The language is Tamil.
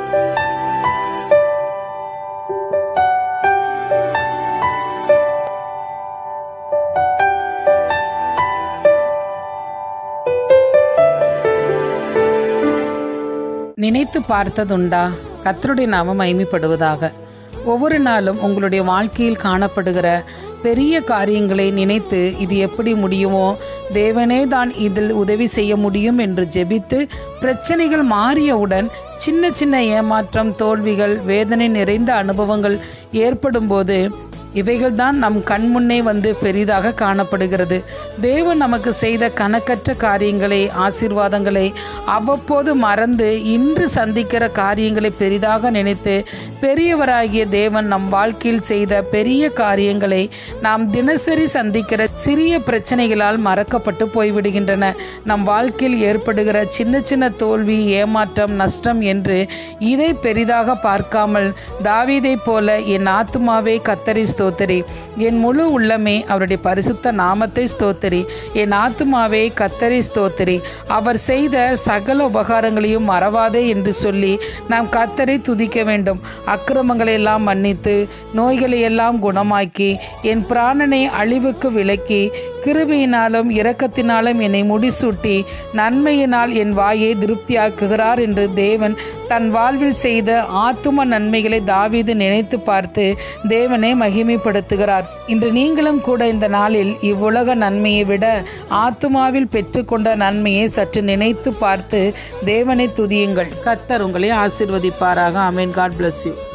நினைத்து பார்த்ததுண்டா கர்த்தருடைய நாமம் மைமைப்படுவதாக ஒவ்வொரு நாளும் உங்களுடைய வாழ்க்கையில் காணப்படுகிற பெரிய காரியங்களை நினைத்து இது எப்படி முடியுமோ தேவனே தான் இதில் உதவி செய்ய முடியும் என்று ஜெபித்து பிரச்சனைகள் மாறியவுடன் சின்ன சின்ன ஏமாற்றம் தோல்விகள் வேதனை நிறைந்த அனுபவங்கள் ஏற்படும்போது இவைகள்தான் நம் கண் முன்னே வந்து பெரிதாக காணப்படுகிறது தேவன் நமக்கு செய்த கணக்கற்ற காரியங்களை ஆசீர்வாதங்களை அவ்வப்போது மறந்து இன்று சந்திக்கிற காரியங்களை பெரிதாக நினைத்து பெரியவராகிய தேவன் நம் வாழ்க்கையில் செய்த பெரிய காரியங்களை நாம் தினசரி சந்திக்கிற சிறிய பிரச்சனைகளால் மறக்கப்பட்டு போய்விடுகின்றன நம் வாழ்க்கையில் ஏற்படுகிற சின்ன சின்ன தோல்வி ஏமாற்றம் நஷ்டம் என்று இதை பெரிதாக பார்க்காமல் தாவீதை போல என் ஆத்துமாவே கத்தரி ஸ்தோத்திரி என் முழு உள்ளமே அவருடைய பரிசுத்த நாமத்தை ஸ்தோத்திரி என் ஆத்துமாவே கத்தரி ஸ்தோத்திரி அவர் செய்த சகல உபகாரங்களையும் மறவாதே என்று சொல்லி நாம் கத்தரை துதிக்க வேண்டும் அக்கிரமங்களை எல்லாம் மன்னித்து நோய்களை எல்லாம் குணமாக்கி என் பிராணனை அழிவுக்கு விலக்கி கிருபையினாலும் இரக்கத்தினாலும் என்னை முடிசூட்டி நன்மையினால் என் வாயை திருப்தியாக்குகிறார் என்று தேவன் தன் வாழ்வில் செய்த ஆத்தும நன்மைகளை தாவீது நினைத்து பார்த்து தேவனை மகிமைப்படுத்துகிறார் இன்று நீங்களும் கூட இந்த நாளில் இவ்வுலக நன்மையை விட ஆத்துமாவில் பெற்றுக்கொண்ட நன்மையை சற்று நினைத்து பார்த்து தேவனை துதியுங்கள் கத்தர் உங்களை ஆசிர்வதிப்பாராக அமேன் காட் bless யூ